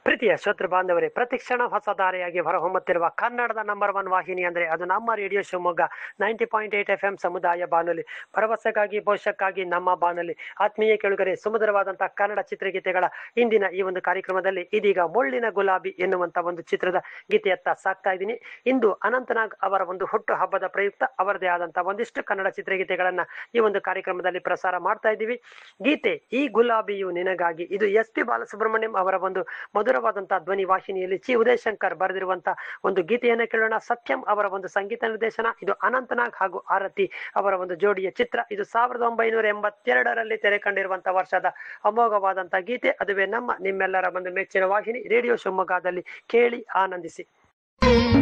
ಪ್ರೀತಿಯ ಶ್ರೋತೃ ಬಾಂಧವರೇ ಪ್ರತಿಕ್ಷಣ ಹೊಸ ಧಾರೆಯಾಗಿ ಹೊರಹೊಮ್ಮುತ್ತಿರುವ ಕನ್ನಡದ ನಂಬರ್ ಒನ್ ವಾಹಿನಿ ಅಂದರೆ ಅದು ನಮ್ಮ radio Shivamogga ninety point eight F M ಸಮುದಾಯ ಬಾನುಲಿ ಭರವಸೆಗಾಗಿ ಭವಿಷ್ಯಕ್ಕಾಗಿ ನಮ್ಮ ಬಾನುಲಿ ಆತ್ಮೀಯ ಕೆಳಗರೆ ಸುಮಧುರವಾದಂತಹ ಕನ್ನಡ ಚಿತ್ರಗೀತೆಗಳ ಇಂದಿನ ಈ ಒಂದು ಕಾರ್ಯಕ್ರಮದಲ್ಲಿ ಇದೀಗ ಮುಳ್ಳಿನ ಗುಲಾಬಿ ಎನ್ನುವಂತ ಒಂದು ಚಿತ್ರದ ಗೀತೆಯತ್ತ ಸಾಕ್ತಾ ಇದ್ದೀನಿ ಇಂದು ಅನಂತನಾಗ್ ಅವರ ಒಂದು ಹುಟ್ಟು ಹಬ್ಬದ ಪ್ರಯುಕ್ತ ಅವರದೇ ಆದಂತಹ ಒಂದಿಷ್ಟು ಕನ್ನಡ ಚಿತ್ರಗೀತೆಗಳನ್ನ ಈ ಒಂದು ಕಾರ್ಯಕ್ರಮದಲ್ಲಿ ಪ್ರಸಾರ ಮಾಡ್ತಾ ಇದ್ದೀವಿ ಗೀತೆ ಈ ಗುಲಾಬಿಯು ನಿನಗಾಗಿ ಇದು ಎಸ್ ಪಿ ಬಾಲಸುಬ್ರಹ್ಮಣ್ಯಂ ಅವರ ಒಂದು ಮಧುರವಾದಂತಹ ಧ್ವನಿ ವಾಹಿನಿಯಲ್ಲಿ ಚಿ ಉದಯಶಂಕರ್ ಬರೆದಿರುವಂತಹ ಒಂದು ಗೀತೆಯನ್ನ ಕೇಳೋಣ ಸತ್ಯಂ ಅವರ ಒಂದು ಸಂಗೀತ ನಿರ್ದೇಶನ ಇದು ಅನಂತನಾಗ್ ಹಾಗೂ ಆರತಿ ಅವರ ಒಂದು ಜೋಡಿಯ ಚಿತ್ರ ಇದು ಸಾವಿರದ ಒಂಬೈನೂರ ಎಂಬತ್ತೆರಡರಲ್ಲಿ ತೆರೆ ಕಂಡಿರುವಂತಹ ವರ್ಷದ ಅಮೋಘವಾದಂತಹ ಗೀತೆ ಅದುವೇ ನಮ್ಮ ನಿಮ್ಮೆಲ್ಲರ ಒಂದು ಮೆಚ್ಚಿನ ವಾಹಿನಿ ರೇಡಿಯೋ ಶಿವಮೊಗ್ಗದಲ್ಲಿ ಕೇಳಿ ಆನಂದಿಸಿ